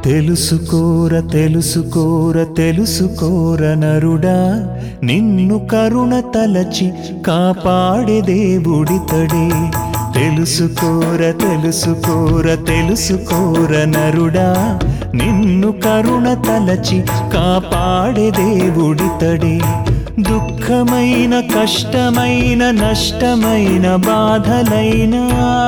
తెలుసుకోర తెలుసుకోర తెలుసుకోర నరుడా నిన్ను కరుణ తలచి కాపాడే దేవుడితడే తెలుసుకోర తెలుసుకోర తెలుసుకోర నరుడా నిన్ను కరుణ తలచి కాపాడే దేవుడితడే దుఃఖమైన కష్టమైన నష్టమైన బాధలైనా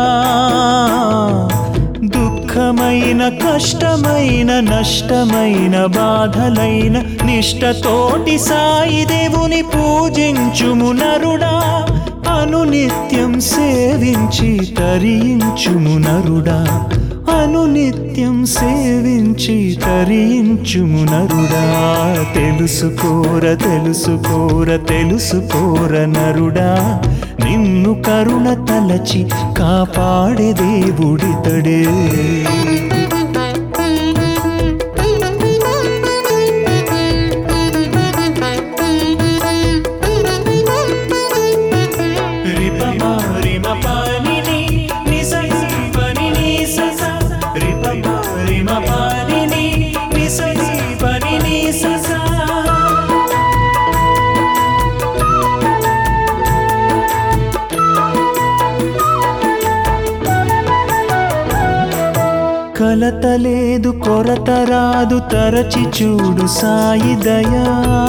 దుఃఖమైన కష్టమైన నష్టమైన బాధలైన నిష్టతోటి సాయి దేవుని పూజించుము నరుడా అనునిత్యం సేవించి తరించుము నరుడా అనునిత్యం సేవించి తరించుము నరుడా తెలుసుకోర తెలుసుకోర తెలుసుకోర నరుడా నిన్ను కరుణ తలచి కాపాడే దేవుడితడే రిపమా రిమపానిని నిసైపనిని సస రిపమా రిమపానిని నిసైపనిని సస కలత లేదు కొరత రాదు తరచి చూడు సాయి దయా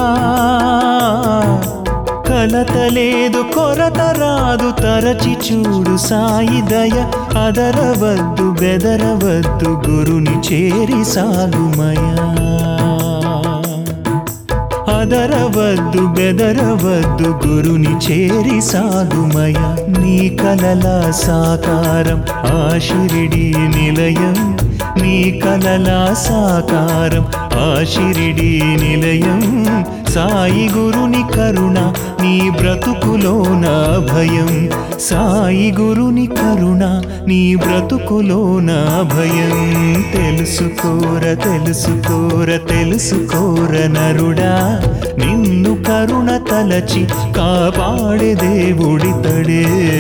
కలత లేదు కొరత రాదు తరచి చూడు సాయి దయ అదరవద్దు బెదరవద్దు గురుని చేరి సాగుమయా అదరవద్దు బెదరవద్దు గురుని చేరి సాగుమయ నీ కలల సాకారం ఆశిరిడి నిలయం నీ కలల సాకారం ఆశిరిడి నిలయం సాయి గురుని కరుణ నీ బ్రతుకులోన భయం సాయి గురుని కరుణ నీ బ్రతుకులోన భయం తెలుసుకోర తెలుసుకోర తెలుసుకోర నరుడా నిన్ను కరుణ తలచి కాపాడే దేవుడితడే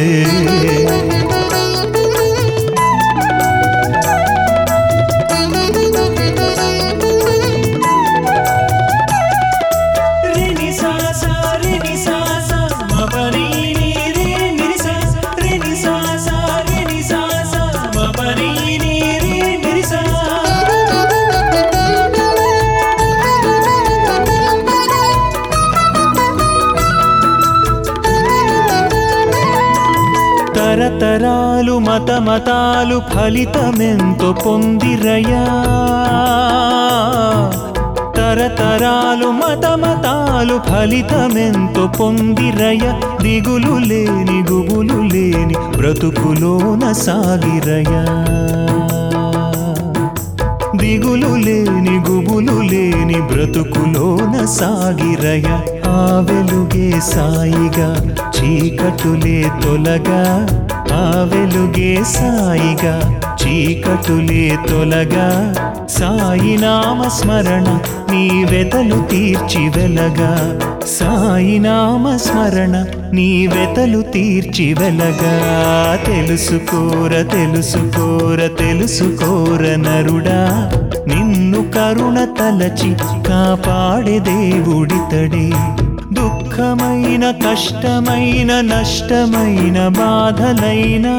రిని సాస రిని సాస మపరి ని రి ని సాస రిని సాస రిని సాస మపరి ని రి ని సాస తరతరాలు మత మతాలు ఫలితమెంతో పొందిరయా తరతరాలు మత మతాలు ఫలితమెంతో పొందిరయ దిగులు లేని గుబులు లేని బ్రతుకులోన సాగిరయా దిగులు లేని గుబులు లేని బ్రతుకులోన సాగిరయ ఆ వెలుగే సాయిగా చీకటులే తొలగా ఆ వెలుగే సాయిగా చీకటులే తొలగా సాయి నామ స్మరణ నీ వెతలు తీర్చి వెలగా సాయి నామ స్మరణ నీ వెతలు తీర్చి వెలగా తెలుసుకోర తెలుసుకోర తెలుసుకోర నరుడా నిన్ను కరుణ తలచి కాపాడే దేవుడితడే దుఃఖమైన కష్టమైన నష్టమైన బాధలైనా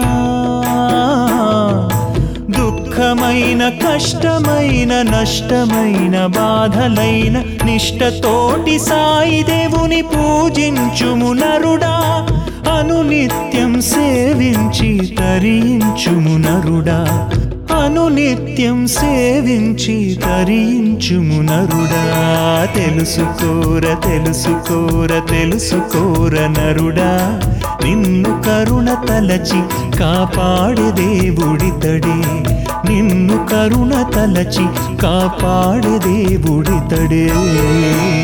దుఃఖమైన కష్టమైన నష్టమైన బాధలైన నిష్టతోటి సాయి దేవుని పూజించుము నరుడా అనునిత్యం సేవించి తరించుము నరుడా అనునిత్యం సేవించి తరించుము నరుడా తెలుసుకోర తెలుసుకోర తెలుసుకోర నరుడా నిన్ను కరుణ తలచి కాపాడే దేవుడితడే నిన్ను కరుణ తలచి కాపాడే దేవుడితడే